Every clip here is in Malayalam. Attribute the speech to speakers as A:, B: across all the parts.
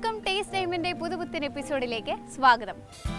A: എല്ലാവർക്കും ടേസ്റ്റ് ടൈമിന്റെ പുതുപുത്തൻ എപ്പിസോഡിലേക്ക് സ്വാഗതം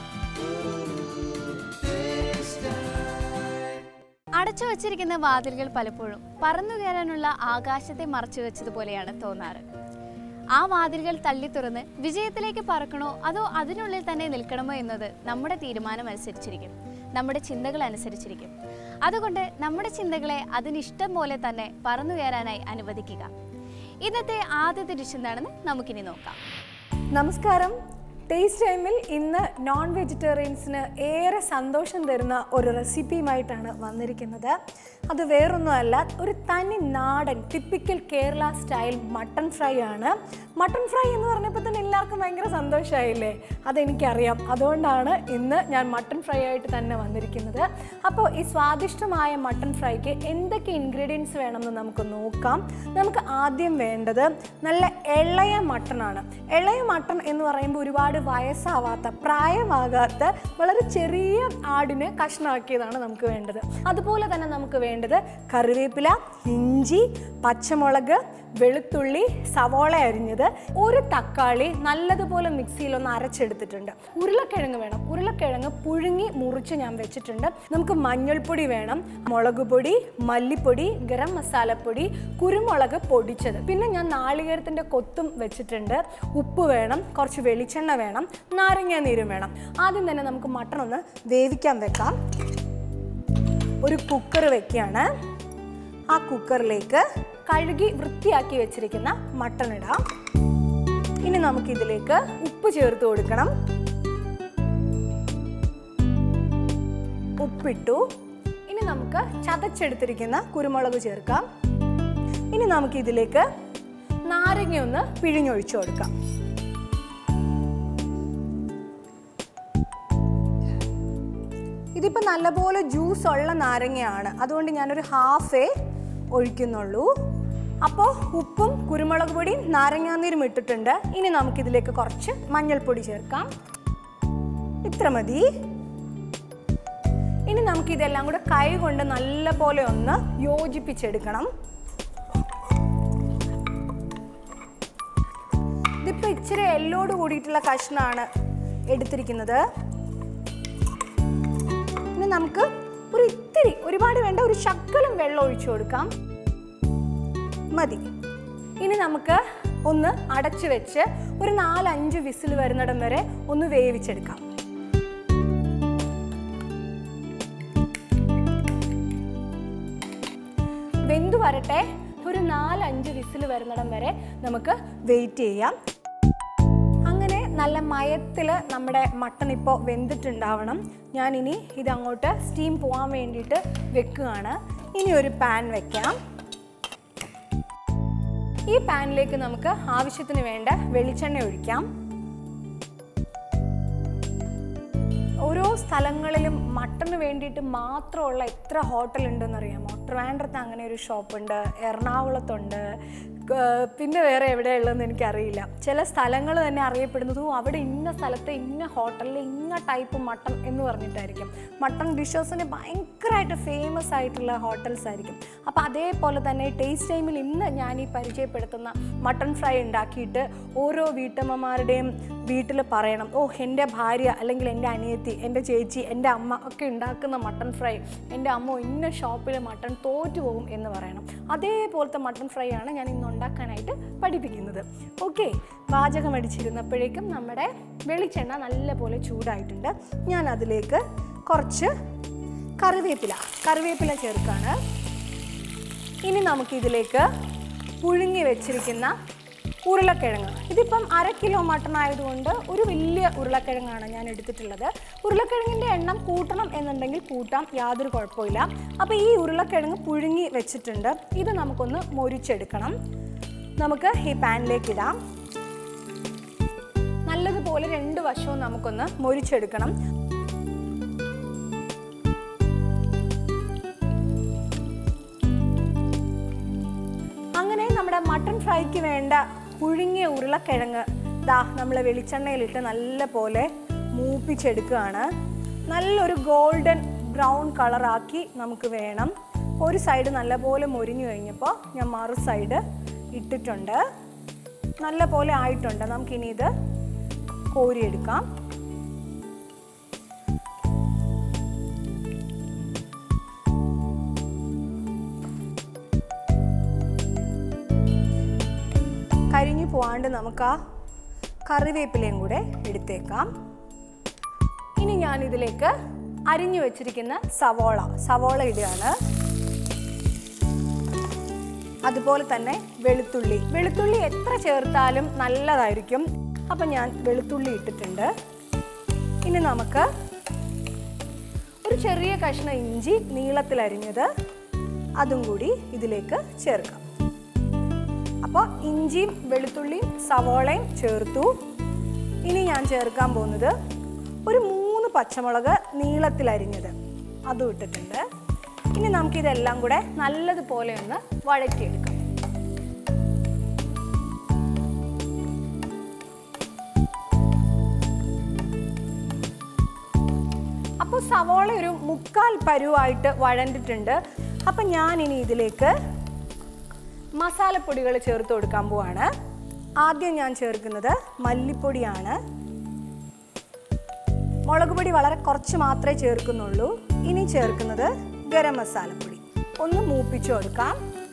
A: അടച്ചു വച്ചിരിക്കുന്ന വാതിലുകൾ പലപ്പോഴും പറന്നു കയറാനുള്ള ആകാശത്തെ മറച്ചു വെച്ചതുപോലെയാണ് തോന്നാറ് ആ വാതിലുകൾ തള്ളി തുറന്ന് വിജയത്തിലേക്ക് പറക്കണോ അതോ അതിനുള്ളിൽ തന്നെ നിൽക്കണമോ എന്നത് നമ്മുടെ തീരുമാനം അനുസരിച്ചിരിക്കും നമ്മുടെ ചിന്തകൾ അനുസരിച്ചിരിക്കും അതുകൊണ്ട് നമ്മുടെ ചിന്തകളെ അതിനിഷ്ടം പോലെ തന്നെ പറന്നു കയറാനായി അനുവദിക്കുക ഇന്നത്തെ ആദ്യത്തെ ഡിഷ് എന്താണെന്ന് നമുക്കിനി നോക്കാം
B: നമസ്കാരം ടേസ്റ്റ് ടൈമിൽ ഇന്ന് നോൺ വെജിറ്റേറിയൻസിന് ഏറെ സന്തോഷം തരുന്ന ഒരു റെസിപ്പിയുമായിട്ടാണ് വന്നിരിക്കുന്നത് അത് വേറൊന്നുമല്ല ഒരു തനി നാടൻ typical Kerala style mutton fry ആണ് മട്ടൺ ഫ്രൈ എന്ന് പറഞ്ഞപ്പോൾ തന്നെ എല്ലാവർക്കും ഭയങ്കര സന്തോഷമായില്ലേ അതെനിക്കറിയാം അതുകൊണ്ടാണ് ഇന്ന് ഞാൻ മട്ടൺ ഫ്രൈ ആയിട്ട് തന്നെ വന്നിരിക്കുന്നത് അപ്പോൾ ഈ സ്വാദിഷ്ടമായ മട്ടൺ ഫ്രൈക്ക് എന്തൊക്കെ ഇൻഗ്രീഡിയൻസ് വേണമെന്ന് നമുക്ക് നോക്കാം നമുക്ക് ആദ്യം വേണ്ടത് നല്ല ഇളയ മട്ടണാണ് ഇളയ മട്ടൺ എന്ന് പറയുമ്പോൾ ഒരുപാട് വയസ്സാവാത്ത പ്രായമാകാത്ത വളരെ ചെറിയ ആടിനെ കഷ്ണമാക്കിയതാണ് നമുക്ക് വേണ്ടത് അതുപോലെ തന്നെ നമുക്ക് വേണ്ടത് കറിവേപ്പില ഇഞ്ചി പച്ചമുളക് വെളുത്തുള്ളി സവോള അരിഞ്ഞത് ഒരു തക്കാളി നല്ലതുപോലെ മിക്സിയിൽ ഒന്ന് അരച്ചെടുത്തിട്ടുണ്ട് ഉരുളക്കിഴങ്ങ് വേണം ഉരുളക്കിഴങ്ങ് പുഴുങ്ങി മുറിച്ച് ഞാൻ വെച്ചിട്ടുണ്ട് നമുക്ക് മഞ്ഞൾപ്പൊടി വേണം മുളക് പൊടി മല്ലിപ്പൊടി ഗരം മസാലപ്പൊടി കുരുമുളക് പൊടിച്ചത് പിന്നെ ഞാൻ നാളികേരത്തിൻ്റെ കൊത്തും വെച്ചിട്ടുണ്ട് ഉപ്പ് വേണം കുറച്ച് വെളിച്ചെണ്ണ വേണം നാരങ്ങ നീരും വേണം ആദ്യം തന്നെ നമുക്ക് മട്ടൺ ഒന്ന് വേവിക്കാൻ വെക്കാം ഒരു കുക്കർ വെക്കുകയാണ് ആ കുക്കറിലേക്ക് കഴുകി വൃത്തിയാക്കി വെച്ചിരിക്കുന്ന മട്ടൺ ഇടാം ഇനി നമുക്ക് ഇതിലേക്ക് ഉപ്പ് ചേർത്ത് കൊടുക്കണം ഉപ്പിട്ടു ഇനി നമുക്ക് ചതച്ചെടുത്തിരിക്കുന്ന കുരുമുളക് ചേർക്കാം ഇനി നമുക്ക് ഇതിലേക്ക് നാരങ്ങ ഒന്ന് പിഴിഞ്ഞൊഴിച്ചു കൊടുക്കാം ഇതിപ്പോൾ നല്ലപോലെ ജ്യൂസ് ഉള്ള നാരങ്ങയാണ് അതുകൊണ്ട് ഞാനൊരു ഹാഫേ ഒഴിക്കുന്നുള്ളൂ അപ്പോൾ ഉപ്പും കുരുമുളക് പൊടിയും നാരങ്ങാനീരും ഇട്ടിട്ടുണ്ട് ഇനി നമുക്കിതിലേക്ക് കുറച്ച് മഞ്ഞൾപ്പൊടി ചേർക്കാം ഇത്ര മതി ഇനി നമുക്കിതെല്ലാം കൂടെ കൈ കൊണ്ട് നല്ലപോലെ ഒന്ന് യോജിപ്പിച്ചെടുക്കണം ഇതിപ്പോൾ ഇച്ചിരി എല്ലോട് കൂടിയിട്ടുള്ള കഷ്ണമാണ് എടുത്തിരിക്കുന്നത് ഇനി നമുക്ക് ഒരു ഇത്തിരി ഒരുപാട് വേണ്ട ഒരു ശക്കലം വെള്ളം ഒഴിച്ചു കൊടുക്കാം മതി ഇനി നമുക്ക് ഒന്ന് അടച്ചു വെച്ച് ഒരു നാലഞ്ച് വിസിൽ വരുന്നിടം വരെ ഒന്ന് വേവിച്ചെടുക്കാം വെന്തു വരട്ടെ ഒരു നാലഞ്ച് വിസിൽ വരുന്നിടം വരെ നമുക്ക് വെയിറ്റ് ചെയ്യാം അങ്ങനെ നല്ല മയത്തിൽ നമ്മുടെ മട്ടൺ ഇപ്പോൾ വെന്തിട്ടുണ്ടാവണം ഞാനിനി ഇതങ്ങോട്ട് സ്റ്റീം പോകാൻ വേണ്ടിയിട്ട് വെക്കുകയാണ് ഇനി ഒരു പാൻ വെക്കാം ഈ പാനിലേക്ക് നമുക്ക് ആവശ്യത്തിന് വേണ്ട വെളിച്ചെണ്ണ ഒഴിക്കാം ഓരോ സ്ഥലങ്ങളിലും മട്ടന് വേണ്ടിയിട്ട് മാത്രമുള്ള എത്ര ഹോട്ടൽ ഉണ്ടെന്ന് അറിയാമോ ട്രിവാൻഡ്രത്ത് അങ്ങനെ ഒരു ഷോപ്പുണ്ട് എറണാകുളത്തുണ്ട് ക- പിന്നെ വേറെ എവിടെയുള്ളതെന്ന് എനിക്കറിയില്ല ചില സ്ഥലങ്ങൾ തന്നെ അറിയപ്പെടുന്നത് "ഓ, അവിടെ ഇന്ന സ്ഥലത്ത് ഇന്ന ഹോട്ടലിൽ ഇന്ന ടൈപ്പ് മട്ടൺ എന്ന് പറഞ്ഞിട്ടായിരിക്കും മട്ടൺ ഡിഷസിന് ഭയങ്കരമായിട്ട് ഫേമസ് ആയിട്ടുള്ള ഹോട്ടൽസ് ആയിരിക്കും അപ്പോൾ അതേപോലെ തന്നെ ടേസ്റ്റ് ടൈമിൽ ഇന്ന് ഞാൻ ഈ പരിചയപ്പെടുത്തുന്ന മട്ടൺ ഫ്രൈ ഉണ്ടാക്കിയിട്ട് ഓരോ വീട്ടമ്മമാരുടെയും വീട്ടിൽ പറയണം ഓ എൻ്റെ ഭാര്യ അല്ലെങ്കിൽ എൻ്റെ അനിയത്തി എൻ്റെ ചേച്ചി എൻ്റെ അമ്മ ഒക്കെ ഉണ്ടാക്കുന്ന മട്ടൺ ഫ്രൈ എൻ്റെ അമ്മ ഇന്ന ഷോപ്പിൽ മട്ടൺ തോറ്റു പോകും എന്ന് പറയണം അതേപോലത്തെ മട്ടൺ ഫ്രൈ ആണ് ഞാൻ ഇന്ന് ഉണ്ടാക്കാനായിട്ട് പഠിപ്പിക്കുന്നത് ഓക്കെ പാചകം അടിച്ചിരുന്നപ്പോഴേക്കും നമ്മുടെ വെളിച്ചെണ്ണ നല്ലപോലെ ചൂടായിട്ടുണ്ട് ഞാൻ അതിലേക്ക് കുറച്ച് കറിവേപ്പില കറിവേപ്പില ചേർക്കാണ് ഇനി നമുക്കിതിലേക്ക് പുഴുങ്ങി വെച്ചിരിക്കുന്ന ഉരുളക്കിഴങ്ങ് ഇതിപ്പം അര കിലോ മട്ടൺ ആയതുകൊണ്ട് ഒരു വലിയ ഉരുളക്കിഴങ്ങാണ് ഞാൻ എടുത്തിട്ടുള്ളത് ഉരുളക്കിഴങ്ങിൻ്റെ എണ്ണം കൂട്ടണം എന്നുണ്ടെങ്കിൽ കൂട്ടാം യാതൊരു കുഴപ്പമില്ല അപ്പോൾ ഈ ഉരുളക്കിഴങ്ങ് പുഴുങ്ങി വെച്ചിട്ടുണ്ട് ഇത് നമുക്കൊന്ന് മൊരിച്ചെടുക്കണം നമുക്ക് ഈ പാനിലേക്ക് ഇടാം നല്ലതുപോലെ രണ്ട് വശവും നമുക്കൊന്ന് മൊരിച്ചെടുക്കണം അങ്ങനെ നമ്മുടെ മട്ടൺ ഫ്രൈക്ക് വേണ്ട പുഴുങ്ങിയ ഉരുളക്കിഴങ്ങ് ദാ നമ്മൾ വെളിച്ചെണ്ണയിലിട്ട് നല്ല പോലെ മൂപ്പിച്ചെടുക്കുകയാണ് നല്ലൊരു ഗോൾഡൻ ബ്രൗൺ കളറാക്കി നമുക്ക് വേണം ഒരു സൈഡ് നല്ലപോലെ മൊരിഞ്ഞു കഴിഞ്ഞപ്പോൾ ഞാൻ മറു സൈഡ് ഇട്ടിട്ടുണ്ട് നല്ല പോലെ ആയിട്ടുണ്ട് നമുക്കിനി ഇത് കോരിയെടുക്കാം കരിഞ്ഞു പോവാണ്ട് നമുക്ക് ആ കറിവേപ്പിലയും കൂടെ എടുത്തേക്കാം ഇനി ഞാൻ ഇതിലേക്ക് അരിഞ്ഞു വെച്ചിരിക്കുന്ന സവോള സവോള ഇടുകയാണ് അതുപോലെ തന്നെ വെളുത്തുള്ളി വെളുത്തുള്ളി എത്ര ചേർത്താലും നല്ലതായിരിക്കും അപ്പം ഞാൻ വെളുത്തുള്ളി ഇട്ടിട്ടുണ്ട് ഇനി നമുക്ക് ഒരു ചെറിയ കഷ്ണം ഇഞ്ചി നീളത്തിൽ അരിഞ്ഞത് അതും കൂടി ഇതിലേക്ക് ചേർക്കാം അപ്പോൾ ഇഞ്ചിയും വെളുത്തുള്ളിയും സവോളയും ചേർത്തു ഇനി ഞാൻ ചേർക്കാൻ പോകുന്നത് ഒരു മൂന്ന് പച്ചമുളക് നീളത്തിൽ അരിഞ്ഞത് അതും ഇട്ടിട്ടുണ്ട് ഇനി നമുക്കിതെല്ലാം കൂടെ നല്ലതുപോലെ ഒന്ന് വഴറ്റിയെടുക്കാം അപ്പോൾ സവോള ഒരു മുക്കാൽ പരുവായിട്ട് വഴണ്ടിട്ടുണ്ട് അപ്പം ഞാൻ ഇനി ഇതിലേക്ക് മസാലപ്പൊടികൾ ചേർത്ത് കൊടുക്കാൻ പോവാണ് ആദ്യം ഞാൻ ചേർക്കുന്നത് മല്ലിപ്പൊടിയാണ് മുളക് പൊടി വളരെ കുറച്ച് മാത്രമേ ചേർക്കുന്നുള്ളൂ ഇനി ചേർക്കുന്നത് ഗരം മസാലപ്പൊടി ഒന്ന് മൂപ്പിച്ചു കൊടുക്കാം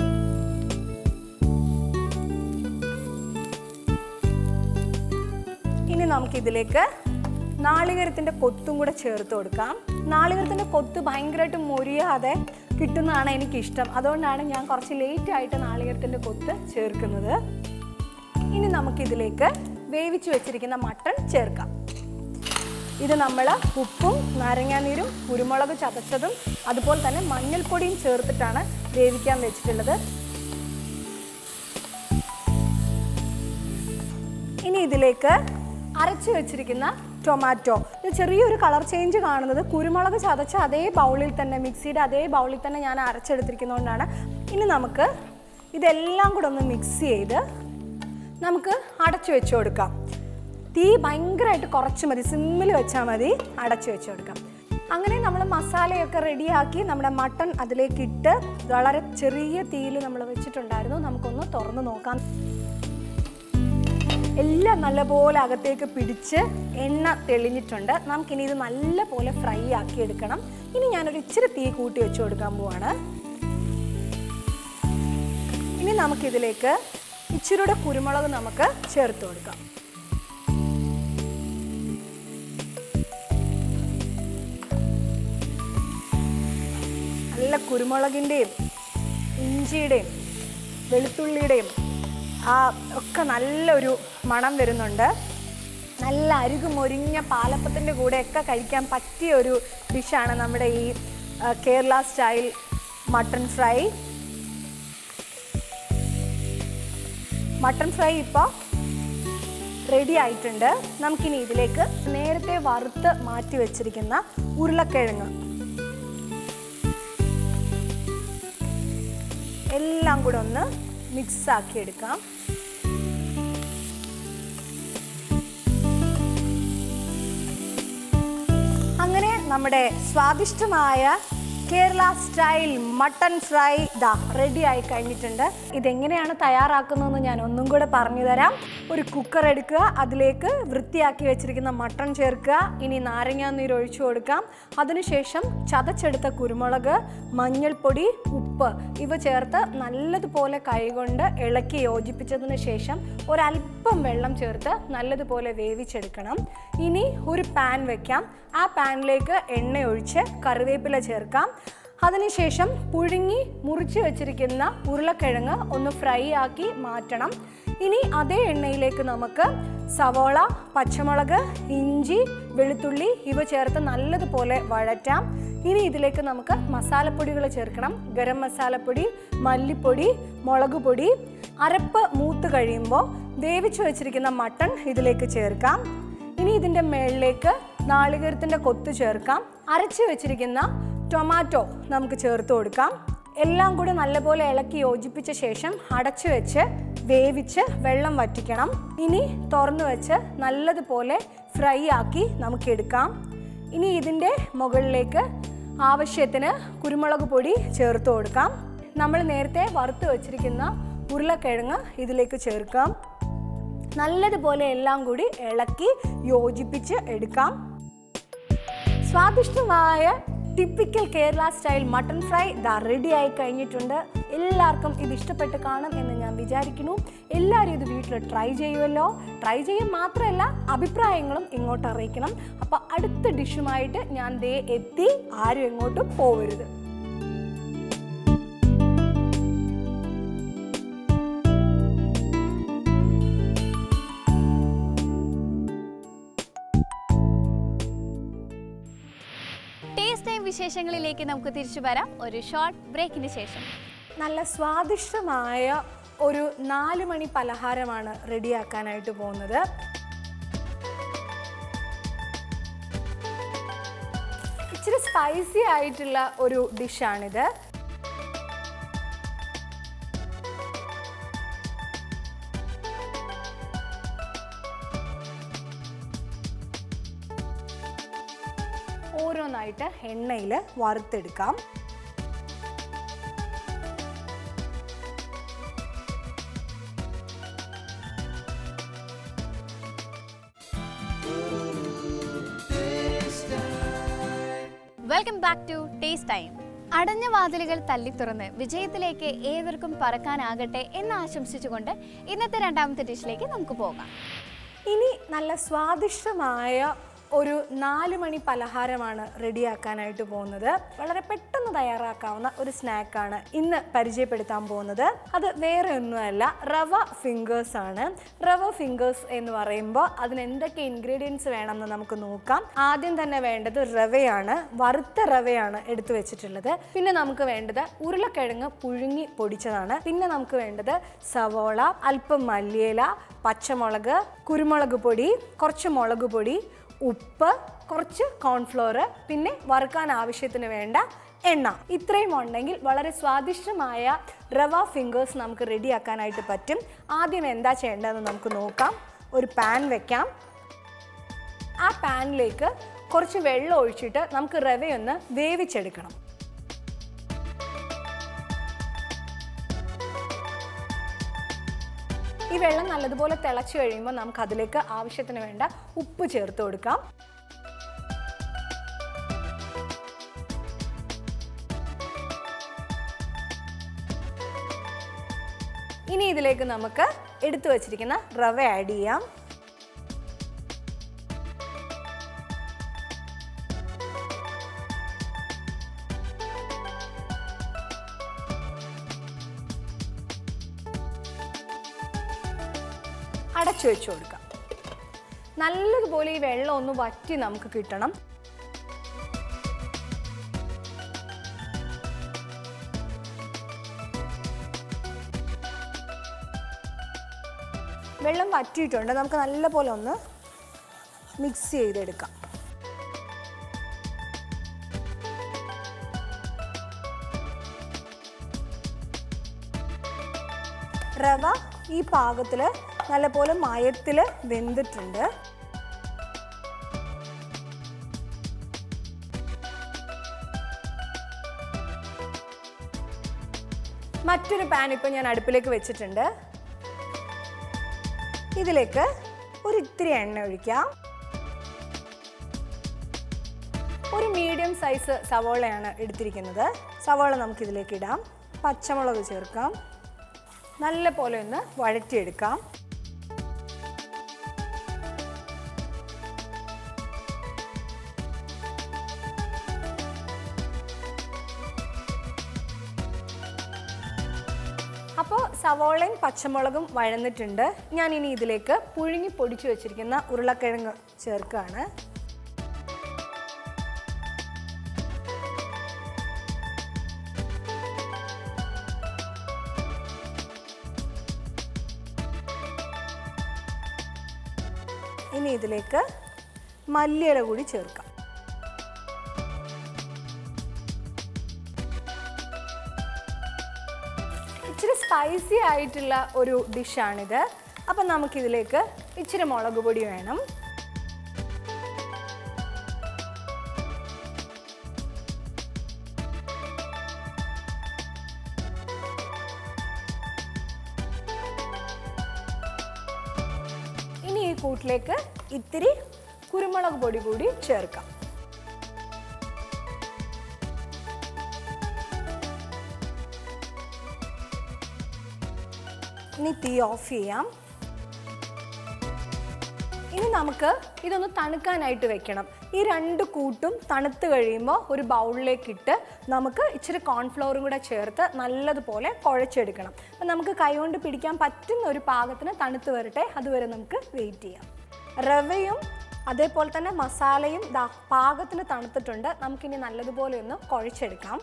B: ഇനി നമുക്കിതിലേക്ക് നാളികേരത്തിൻ്റെ കൊത്തും കൂടെ ചേർത്ത് കൊടുക്കാം നാളികേരത്തിൻ്റെ കൊത്ത് ഭയങ്കരമായിട്ട് മൊരിയാതെ കിട്ടുന്നതാണ് എനിക്കിഷ്ടം അതുകൊണ്ടാണ് ഞാൻ കുറച്ച് ലേറ്റ് ആയിട്ട് നാളികേരത്തിൻ്റെ കൊത്ത് ചേർക്കുന്നത് ഇനി നമുക്കിതിലേക്ക് വേവിച്ച് വെച്ചിരിക്കുന്ന മട്ടൺ ചേർക്കാം ഇത് നമ്മൾ ഉപ്പും നാരങ്ങാനീരും കുരുമുളക് ചതച്ചതും അതുപോലെ തന്നെ മഞ്ഞൾപ്പൊടിയും ചേർത്തിട്ടാണ് വേവിക്കാൻ വെച്ചിട്ടുള്ളത് ഇനി ഇതിലേക്ക് അരച്ചു വെച്ചിരിക്കുന്ന ടൊമാറ്റോ ഇത് ചെറിയൊരു കളർ ചേഞ്ച് കാണുന്നത് കുരുമുളക് ചതച്ച അതേ ബൗളിൽ തന്നെ മിക്സിയുടെ അതേ ബൗളിൽ തന്നെ ഞാൻ അരച്ചെടുത്തിരിക്കുന്നതുകൊണ്ടാണ് ഇനി നമുക്ക് ഇതെല്ലാം കൂടെ ഒന്ന് മിക്സ് ചെയ്ത് നമുക്ക് അടച്ചു വെച്ച് കൊടുക്കാം തീ ഭയങ്കരമായിട്ട് കുറച്ച് മതി സിമ്മിൽ വെച്ചാൽ മതി അടച്ചു വെച്ച് കൊടുക്കാം അങ്ങനെ നമ്മൾ മസാലയൊക്കെ റെഡിയാക്കി നമ്മുടെ മട്ടൺ അതിലേക്ക് ഇട്ട് വളരെ ചെറിയ തീയിൽ നമ്മൾ വെച്ചിട്ടുണ്ടായിരുന്നു നമുക്കൊന്ന് തുറന്ന് നോക്കാം എല്ലാം നല്ലപോലെ അകത്തേക്ക് പിടിച്ച് എണ്ണ തെളിഞ്ഞിട്ടുണ്ട് നമുക്കിനി ഇത് നല്ലപോലെ ഫ്രൈ ആക്കി എടുക്കണം ഇനി ഞാനൊരു ഇച്ചിരി തീ കൂട്ടി വെച്ച് കൊടുക്കാൻ പോവാണ് ഇനി നമുക്കിതിലേക്ക് ഇച്ചിരിയുടെ കുരുമുളക് നമുക്ക് ചേർത്ത് കൊടുക്കാം നല്ല കുരുമുളകിൻ്റെയും ഇഞ്ചിയുടെയും വെളുത്തുള്ളിയുടെയും ആ ഒക്കെ നല്ലൊരു മണം വരുന്നുണ്ട് നല്ല അരുകു മൊരിഞ്ഞ പാലപ്പത്തിൻ്റെ കൂടെയൊക്കെ കഴിക്കാൻ പറ്റിയ ഒരു ഡിഷാണ് നമ്മുടെ ഈ ആ, Kerala style mutton fry mutton fry ഇപ്പോൾ റെഡി ആയിട്ടുണ്ട് നമുക്കിനി ഇതിലേക്ക് നേരത്തെ വറുത്ത് മാറ്റി വെച്ചിരിക്കുന്ന ഉരുളക്കിഴങ്ങ് എല്ലാം കൂടെ ഒന്ന് മിക്സ് ആക്കി എടുക്കാം അങ്ങനെ നമ്മുടെ സ്വാദിഷ്ടമായ കേരള സ്റ്റൈൽ മട്ടൺ ഫ്രൈ ദാ റെഡി ആയി കഴിഞ്ഞിട്ടുണ്ട് ഇതെങ്ങനെയാണ് തയ്യാറാക്കുന്നതെന്ന് ഞാൻ ഒന്നും കൂടെ പറഞ്ഞു തരാം ഒരു കുക്കർ എടുക്കുക അതിലേക്ക് വൃത്തിയാക്കി വെച്ചിരിക്കുന്ന മട്ടൺ ചേർക്കുക ഇനി നാരങ്ങാ നീര് ഒഴിച്ചു കൊടുക്കാം അതിനുശേഷം ചതച്ചെടുത്ത കുരുമുളക് മഞ്ഞൾപ്പൊടി ഉപ്പ് ഇവ ചേർത്ത് നല്ലതുപോലെ കൈകൊണ്ട് ഇളക്കി യോജിപ്പിച്ചതിന് ശേഷം ഒരല്പം വെള്ളം ചേർത്ത് നല്ലതുപോലെ വേവിച്ചെടുക്കണം ഇനി ഒരു പാൻ വെക്കാം ആ പാനിലേക്ക് എണ്ണ ഒഴിച്ച് കറിവേപ്പില ചേർക്കാം അതിനുശേഷം പുഴുങ്ങി മുറിച്ച് വെച്ചിരിക്കുന്ന ഉരുളക്കിഴങ്ങ് ഒന്ന് ഫ്രൈ ആക്കി മാറ്റണം ഇനി അതേ എണ്ണയിലേക്ക് നമുക്ക് സവോള പച്ചമുളക് ഇഞ്ചി വെളുത്തുള്ളി ഇവ ചേർത്ത് നല്ലതുപോലെ വഴറ്റാം ഇനി ഇതിലേക്ക് നമുക്ക് മസാലപ്പൊടികൾ ചേർക്കണം ഗരം മസാലപ്പൊടി മല്ലിപ്പൊടി മുളക് പൊടി അരപ്പ് മൂത്ത് കഴിയുമ്പോൾ വേവിച്ച് വെച്ചിരിക്കുന്ന മട്ടൺ ഇതിലേക്ക് ചേർക്കാം ഇനി ഇതിൻ്റെ മേളിലേക്ക് നാളികേരത്തിൻ്റെ കൊത്ത് ചേർക്കാം അരച്ച് വെച്ചിരിക്കുന്ന ടൊമാറ്റോ നമുക്ക് ചേർത്ത് കൊടുക്കാം എല്ലാം കൂടി നല്ലപോലെ ഇളക്കി യോജിപ്പിച്ച ശേഷം അടച്ചു വെച്ച് വേവിച്ച് വെള്ളം വറ്റിക്കണം ഇനി തുറന്നു വെച്ച് നല്ലതുപോലെ ഫ്രൈ ആക്കി നമുക്ക് എടുക്കാം ഇനി ഇതിൻ്റെ മുകളിലേക്ക് ആവശ്യത്തിന് കുരുമുളക് പൊടി ചേർത്ത് കൊടുക്കാം നമ്മൾ നേരത്തെ വറുത്ത് വെച്ചിരിക്കുന്ന ഉരുളക്കിഴങ്ങ് ഇതിലേക്ക് ചേർക്കാം നല്ലതുപോലെ എല്ലാം കൂടി ഇളക്കി യോജിപ്പിച്ച് എടുക്കാം സ്വാദിഷ്ടമായ typical Kerala style mutton fry ഇതാ റെഡി ആയി കഴിഞ്ഞിട്ടുണ്ട് എല്ലാവർക്കും ഇത് ഇഷ്ടപ്പെട്ട് കാണും എന്ന് ഞാൻ വിചാരിക്കുന്നു എല്ലാവരും ഇത് വീട്ടിൽ ട്രൈ ചെയ്യുമല്ലോ ട്രൈ ചെയ്യാൻ മാത്രമല്ല അഭിപ്രായങ്ങളും ഇങ്ങോട്ട് അറിയിക്കണം അപ്പോൾ അടുത്ത ഡിഷുമായിട്ട് ഞാൻ ദേ എത്തി ആരും എങ്ങോട്ടും പോവരുത്
A: ടേസ്റ്റ് ടൈം വിശേഷങ്ങളിലേക്ക് നമുക്ക് തിരിച്ചു വരാം ഒരു ഷോർട്ട് ബ്രേക്കിന് ശേഷം
B: നല്ല സ്വാദിഷ്ടമായ ഒരു നാല് മണി പലഹാരമാണ് റെഡിയാക്കാനായിട്ട് പോകുന്നത് ഇച്ചിരി സ്പൈസി ആയിട്ടുള്ള ഒരു ഡിഷാണിത് ഓരോന്നായിട്ട് എണ്ണയിൽ വറുത്തെടുക്കാം
A: welcome back to Taste Time അടഞ്ഞ വാതിലുകൾ തല്ലിത്തുറന്ന് വിജയത്തിലേക്ക് ഏവർക്കും പറക്കാനാകട്ടെ എന്ന് ആശംസിച്ചുകൊണ്ട് ഇന്നത്തെ രണ്ടാമത്തെ ഡിഷിലേക്ക് നമുക്ക് പോകാം
B: ഇനി നല്ല സ്വാദിഷ്ടമായ ഒരു നാല് മണി പലഹാരമാണ് റെഡിയാക്കാനായിട്ട് പോകുന്നത് വളരെ പെട്ടെന്ന് തയ്യാറാക്കാവുന്ന ഒരു സ്നാക്കാണ് ഇന്ന് പരിചയപ്പെടുത്താൻ പോകുന്നത് അത് വേറെ ഒന്നുമല്ല റവ ഫിംഗേഴ്സ് ആണ് റവ ഫിംഗേഴ്സ് എന്ന് പറയുമ്പോൾ അതിന് എന്തൊക്കെ ഇൻഗ്രീഡിയൻസ് വേണമെന്ന് നമുക്ക് നോക്കാം ആദ്യം തന്നെ വേണ്ടത് റവയാണ് വറുത്ത റവയാണ് എടുത്തു വെച്ചിട്ടുള്ളത് പിന്നെ നമുക്ക് വേണ്ടത് ഉരുളക്കിഴങ്ങ് പുഴുങ്ങി പൊടിച്ചതാണ് പിന്നെ നമുക്ക് വേണ്ടത് സവോള അല്പം മല്ലിയില പച്ചമുളക് കുരുമുളക് പൊടി കുറച്ച് മുളക് പൊടി ഉപ്പ് കുറച്ച് കോൺഫ്ലോർ പിന്നെ വറുക്കാൻ ആവശ്യത്തിന് വേണ്ട എണ്ണ ഇത്രയും ഉണ്ടെങ്കിൽ വളരെ സ്വാദിഷ്ടമായ റവ ഫിംഗേഴ്സ് നമുക്ക് റെഡിയാക്കാനായിട്ട് പറ്റും ആദ്യം എന്താ ചെയ്യേണ്ടതെന്ന് നമുക്ക് നോക്കാം ഒരു പാൻ വെക്കാം ആ പാനിലേക്ക് കുറച്ച് വെള്ളം ഒഴിച്ചിട്ട് നമുക്ക് റവയൊന്ന് വേവിച്ചെടുക്കണം ഈ വെള്ളം നല്ലതുപോലെ തിളച്ചു കഴിയുമ്പോൾ നമുക്ക് അതിലേക്ക് ആവശ്യത്തിന് വേണ്ട ഉപ്പ് ചേർത്ത് കൊടുക്കാം ഇനി ഇതിലേക്ക് നമുക്ക് എടുത്തു വച്ചിരിക്കുന്ന റവ ആഡ് ചെയ്യാം അടച്ചു വെച്ച് കൊടുക്കാം നല്ലതുപോലെ ഈ വെള്ളം ഒന്ന് വറ്റി നമുക്ക് കിട്ടണം വെള്ളം വറ്റിയിട്ടുണ്ട് നമുക്ക് നല്ലപോലെ ഒന്ന് മിക്സ് ചെയ്തെടുക്കാം റവ ഈ പാകത്തിൽ നല്ലപോലെ മയത്തിൽ വെന്തിട്ടുണ്ട് മറ്റൊരു പാൻ ഇപ്പോൾ ഞാൻ അടുപ്പിലേക്ക് വെച്ചിട്ടുണ്ട് ഇതിലേക്ക് ഒരു ഇത്തിരി എണ്ണ ഒഴിക്കാം ഒരു മീഡിയം സൈസ് സവോളയാണ് എടുത്തിരിക്കുന്നത് സവോള നമുക്കിതിലേക്ക് ഇടാം പച്ചമുളക് ചേർക്കാം നല്ല പോലെ ഒന്ന് വഴറ്റിയെടുക്കാം അപ്പോൾ സവോളയും പച്ചമുളകും വഴന്നിട്ടുണ്ട് ഞാൻ ഇനി ഇതിലേക്ക് പുഴുങ്ങി പൊടിച്ചു വെച്ചിരിക്കുന്ന ഉരുളക്കിഴങ്ങ് ചേർക്കുകയാണ് ഇനി ഇതിലേക്ക് മല്ലിയില കൂടി ചേർക്കാം ഇച്ചിരി സ്പൈസി ആയിട്ടുള്ള ഒരു ഡിഷാണിത് അപ്പം നമുക്കിതിലേക്ക് ഇച്ചിരി മുളക് പൊടി വേണം കൂട്ടിലേക്ക് ഇത്തിരി കുരുമുളക് പൊടി കൂടി ചേർക്കാം ഇനി തീ ഓഫ് ചെയ്യാം ഇനി നമുക്ക് ഇതൊന്ന് തണുക്കാനായിട്ട് വെക്കണം ഈ രണ്ട് കൂട്ടും തണുത്ത് കഴിയുമ്പോൾ ഒരു ബൗളിലേക്ക് ഇട്ട് നമുക്ക് ഇച്ചിരി കോൺഫ്ലവറും കൂടെ ചേർത്ത് നല്ലതുപോലെ കുഴച്ചെടുക്കണം അപ്പം നമുക്ക് കൈകൊണ്ട് പിടിക്കാൻ പറ്റുന്ന ഒരു പാകത്തിന് തണുത്ത് വരട്ടെ അതുവരെ നമുക്ക് വെയിറ്റ് ചെയ്യാം റവയും അതേപോലെ തന്നെ മസാലയും ദാ പാകത്തിന് തണുത്തിട്ടുണ്ട് നമുക്കിനി നല്ലതുപോലെ ഒന്ന് കുഴച്ചെടുക്കാം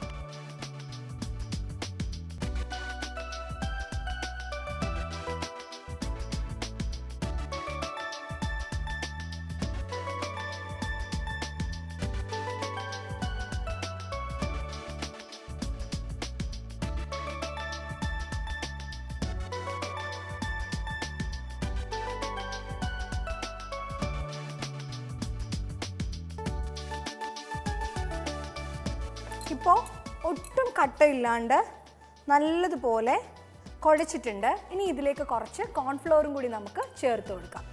B: ഇപ്പോൾ ഒട്ടും കട്ടയില്ലാണ്ട് നല്ലതുപോലെ കുഴച്ചിട്ടുണ്ട് ഇനി ഇതിലേക്ക് കുറച്ച് കോൺഫ്ലോറും കൂടി നമുക്ക് ചേർത്ത് കൊടുക്കാം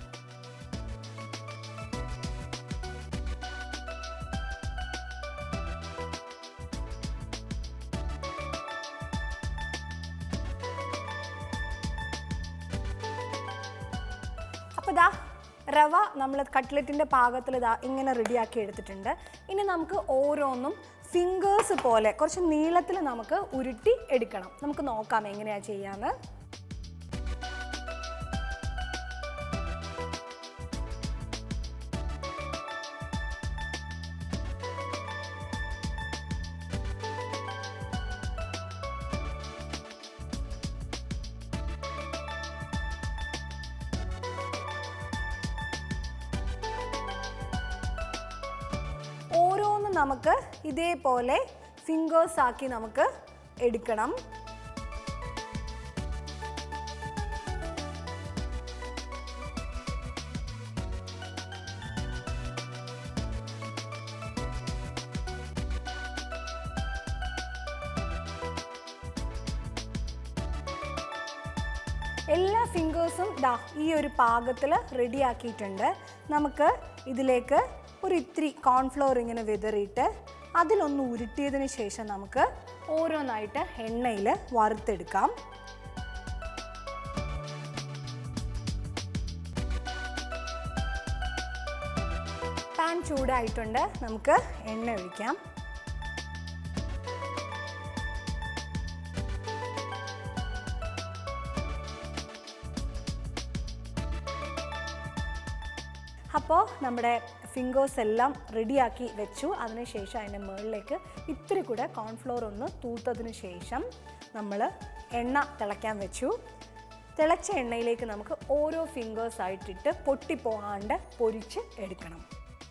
B: അപ്പോൾ ദാ റവ നമ്മൾ കട്ട്ലറ്റിൻ്റെ പാകത്തിൽ ഇതാ ഇങ്ങനെ റെഡിയാക്കി എടുത്തിട്ടുണ്ട് ഇനി നമുക്ക് ഓരോന്നും ഫിംഗേഴ്സ് പോലെ കുറച്ച് നീളത്തിൽ നമുക്ക് ഉരുട്ടി എടുക്കണം നമുക്ക് നോക്കാം എങ്ങനെയാണ് ചെയ്യാന്ന് ഓരോന്നും നമുക്ക് ഇതേപോലെ ഫിംഗേഴ്സ് ആക്കി നമുക്ക് എടുക്കണം എല്ലാ ഫിംഗേഴ്സും ദാ ഈ ഒരു പാകത്തിൽ റെഡിയാക്കിയിട്ടുണ്ട് നമുക്ക് ഇതിലേക്ക് ഒരു ഇത്തിരി കോൺഫ്ലോർ ഇങ്ങനെ വിതറിയിട്ട് അതിലൊന്ന് ഉരുട്ടിയതിന് ശേഷം നമുക്ക് ഓരോന്നായിട്ട് എണ്ണയിൽ വറുത്തെടുക്കാം പാൻ ചൂടായിട്ടുണ്ട് നമുക്ക് എണ്ണ ഒഴിക്കാം അപ്പോൾ നമ്മുടെ ഫിംഗേഴ്സ് എല്ലാം റെഡിയാക്കി വെച്ചു അതിനുശേഷം അതിൻ്റെ മുകളിലേക്ക് ഇത്തിരി കൂടെ കോൺഫ്ലോർ ഒന്ന് തൂത്തതിന് ശേഷം നമ്മൾ എണ്ണ തിളയ്ക്കാൻ വെച്ചു തിളച്ച എണ്ണയിലേക്ക് നമുക്ക് ഓരോ ഫിംഗേഴ്സ് ആയിട്ടിട്ട് പൊട്ടിപ്പോകാണ്ട് പൊരിച്ച് എടുക്കണം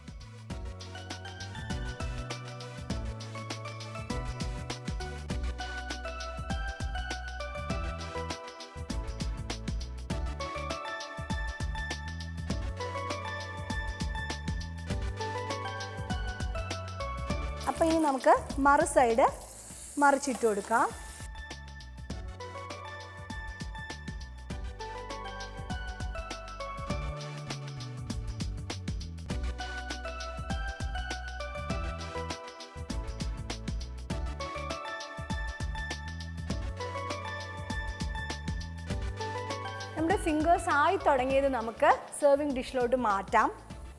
B: അപ്പോൾ ഇനി നമുക്ക് മറു സൈഡ് മറിച്ചിട്ട് കൊടുക്കാം നമ്മുടെ ഫിംഗേഴ്സ് ആയി തുടങ്ങിയത് നമുക്ക് സെർവിങ് ഡിഷിലോട്ട് മാറ്റാം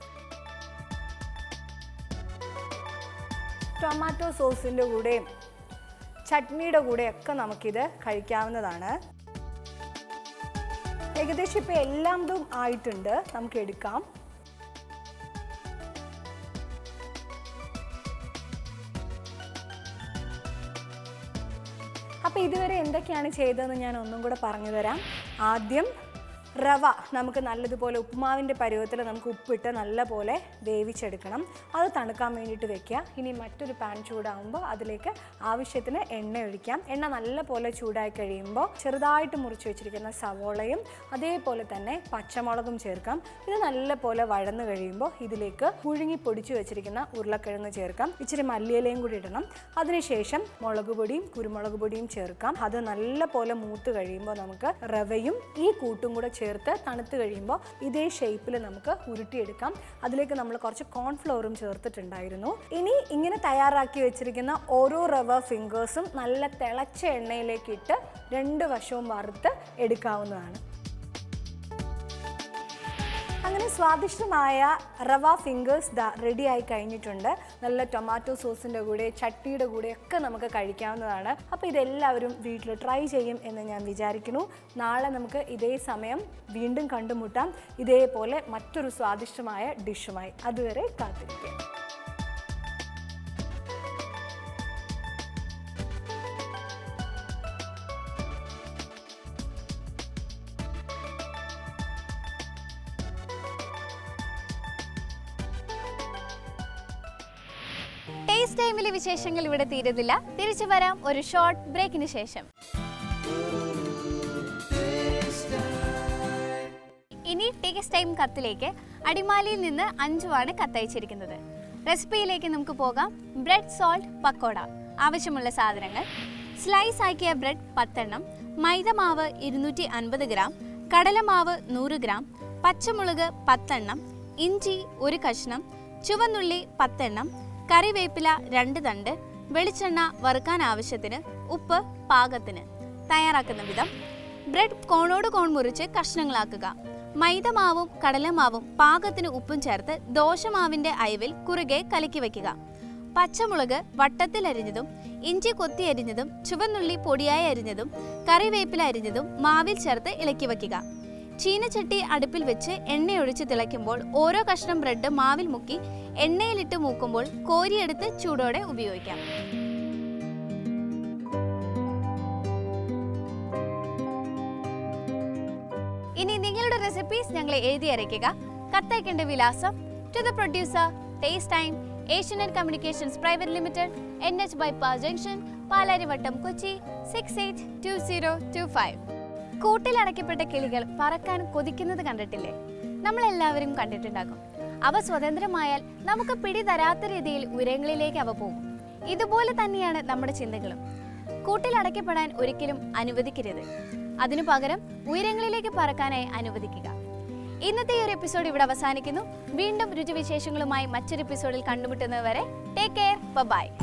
B: ടൊമാറ്റോ സോസിൻ്റെ കൂടെയും ചട്നിയുടെ കൂടെയൊക്കെ നമുക്കിത് കഴിക്കാവുന്നതാണ് ഏകദേശം ഇപ്പോൾ എല്ലാം ഇതും ആയിട്ടുണ്ട് നമുക്ക് എടുക്കാം അപ്പോൾ ഇതുവരെ എന്തൊക്കെയാണ് ചെയ്തതെന്ന് ഞാൻ ഒന്നും കൂടെ പറഞ്ഞു തരാം ആദ്യം റവ നമുക്ക് നല്ലതുപോലെ ഉപ്പുമാവിൻ്റെ പരുവത്തിൽ നമുക്ക് ഉപ്പിട്ട് നല്ലപോലെ വേവിച്ചെടുക്കണം അത് തണുക്കാൻ വേണ്ടിയിട്ട് വെക്കുക ഇനി മറ്റൊരു പാൻ ചൂടാകുമ്പോൾ അതിലേക്ക് ആവശ്യത്തിന് എണ്ണ ഒഴിക്കാം എണ്ണ നല്ലപോലെ ചൂടായി കഴിയുമ്പോൾ ചെറുതായിട്ട് മുറിച്ച് വെച്ചിരിക്കുന്ന സവോളയും അതേപോലെ തന്നെ പച്ചമുളകും ചേർക്കാം ഇത് നല്ലപോലെ വഴന്നു കഴിയുമ്പോൾ ഇതിലേക്ക് പുഴുങ്ങി പൊടിച്ചു വെച്ചിരിക്കുന്ന ഉരുളക്കിഴങ്ങ് ചേർക്കാം ഇച്ചിരി മല്ലിയിലയും കൂടി ഇടണം അതിനുശേഷം മുളക് പൊടിയും കുരുമുളക് പൊടിയും ചേർക്കാം അത് നല്ലപോലെ മൂത്ത് കഴിയുമ്പോൾ നമുക്ക് റവയും ഈ കൂട്ടും കൂടെ ചേർത്ത് ചേർത്ത് തണുത്ത് കഴിയുമ്പോൾ ഇതേ ഷേപ്പിൽ നമുക്ക് ഉരുട്ടിയെടുക്കാം അതിലേക്ക് നമ്മൾ കുറച്ച് കോൺഫ്ലവറും ചേർത്തിട്ടുണ്ടായിരുന്നു ഇനി ഇങ്ങനെ തയ്യാറാക്കി വെച്ചിരിക്കുന്ന ഓരോ റവ ഫിംഗേഴ്സും നല്ല തിളച്ച എണ്ണയിലേക്ക് ഇട്ട് രണ്ട് വശവും വറുത്ത് എടുക്കാവുന്നതാണ് അങ്ങനെ സ്വാദിഷ്ടമായ റവ ഫിംഗേഴ്സ് ദാ റെഡി ആയി കഴിഞ്ഞിട്ടുണ്ട് നല്ല ടൊമാറ്റോ സോസിൻ്റെ കൂടെ ചട്നിയുടെ കൂടെ ഒക്കെ നമുക്ക് കഴിക്കാവുന്നതാണ് അപ്പോൾ ഇതെല്ലാവരും വീട്ടിൽ ട്രൈ ചെയ്യും എന്ന് ഞാൻ വിചാരിക്കുന്നു നാളെ നമുക്ക് ഇതേ സമയം വീണ്ടും കണ്ടുമുട്ടാം ഇതേപോലെ മറ്റൊരു സ്വാദിഷ്ടമായ ഡിഷുമായി അതുവരെ കാത്തിരിക്കുക
A: ടേസ്റ്റ് ടൈമിലെ വിശേഷങ്ങൾ ഇവിടെ തീരുന്നില്ല തിരിച്ചു വരാം ഒരു ഷോർട്ട് ബ്രേക്കിന് ശേഷം ഇനി ടേസ്റ്റ് ടൈം കത്തിലേക്ക് അടിമാലിയിൽ നിന്ന് അഞ്ചുവാണ് കത്തയച്ചിരിക്കുന്നത് റെസിപ്പിയിലേക്ക് നമുക്ക് പോകാം ബ്രെഡ് സോൾട്ട് പക്കോട ആവശ്യമുള്ള സാധനങ്ങൾ സ്ലൈസ് ആക്കിയ ബ്രെഡ് പത്തെണ്ണം മൈദമാവ് ഇരുന്നൂറ്റി അൻപത് ഗ്രാം കടലമാവ് നൂറ് ഗ്രാം പച്ചമുളക് പത്തെണ്ണം ഇഞ്ചി ഒരു കഷ്ണം ചുവന്നുള്ളി പത്തെണ്ണം കറിവേപ്പില രണ്ട് തണ്ട് വെളിച്ചെണ്ണ വറുക്കാൻ ആവശ്യത്തിന് ഉപ്പ് പാകത്തിന് തയ്യാറാക്കുന്ന വിധം ബ്രെഡ് കോണോട് കോൺ മുറിച്ച് കഷ്ണങ്ങളാക്കുക മൈദമാവും കടലമാവും പാകത്തിന് ഉപ്പും ചേർത്ത് ദോശമാവിന്റെ അയവിൽ കുറുകെ കലക്കി വയ്ക്കുക പച്ചമുളക് വട്ടത്തിൽ അരിഞ്ഞതും ഇഞ്ചി കൊത്തി അരിഞ്ഞതും ചുവന്നുള്ളി പൊടിയായി അരിഞ്ഞതും കറിവേപ്പില അരിഞ്ഞതും മാവിൽ ചേർത്ത് ഇളക്കി വയ്ക്കുക ചീനച്ചട്ടി അടുപ്പിൽ വെച്ച് എണ്ണയൊഴിച്ച് തിളയ്ക്കുമ്പോൾ ഓരോ കഷ്ണം ബ്രെഡ് മാവിൽ മുക്കി എണ്ണയിലിട്ട് മൂക്കുമ്പോൾ കോരിയെടുത്ത് ചൂടോടെ ഉപയോഗിക്കാം ഇനി നിങ്ങളുടെ റെസിപ്പീസ് ഞങ്ങളെ എഴുതി അയയ്ക്കുക കത്തയക്കേണ്ട വിലാസം to the producer Taste Time Asianet Communications Private Limited N H bypass junction Palarivattom Kochi six eight two zero two five കൂട്ടിലടയ്ക്കപ്പെട്ട കിളികൾ പറക്കാൻ കൊതിക്കുന്നത് കണ്ടിട്ടില്ലേ നമ്മളെല്ലാവരും കണ്ടിട്ടുണ്ടാകും അവ സ്വതന്ത്രമായാൽ നമുക്ക് പിടി തരാത്ത രീതിയിൽ ഉയരങ്ങളിലേക്ക് അവ പോകും ഇതുപോലെ തന്നെയാണ് നമ്മുടെ ചിന്തകളും കൂട്ടിലടയ്ക്കപ്പെടാൻ ഒരിക്കലും അനുവദിക്കരുത് അതിനു പകരം ഉയരങ്ങളിലേക്ക് പറക്കാനായി അനുവദിക്കുക ഇന്നത്തെ ഈ ഒരു എപ്പിസോഡ് ഇവിടെ അവസാനിക്കുന്നു വീണ്ടും രുചിവിശേഷങ്ങളുമായി മറ്റൊരു എപ്പിസോഡിൽ കണ്ടുമുട്ടുന്നതുവരെ ടേക്ക് കെയർ ബൈ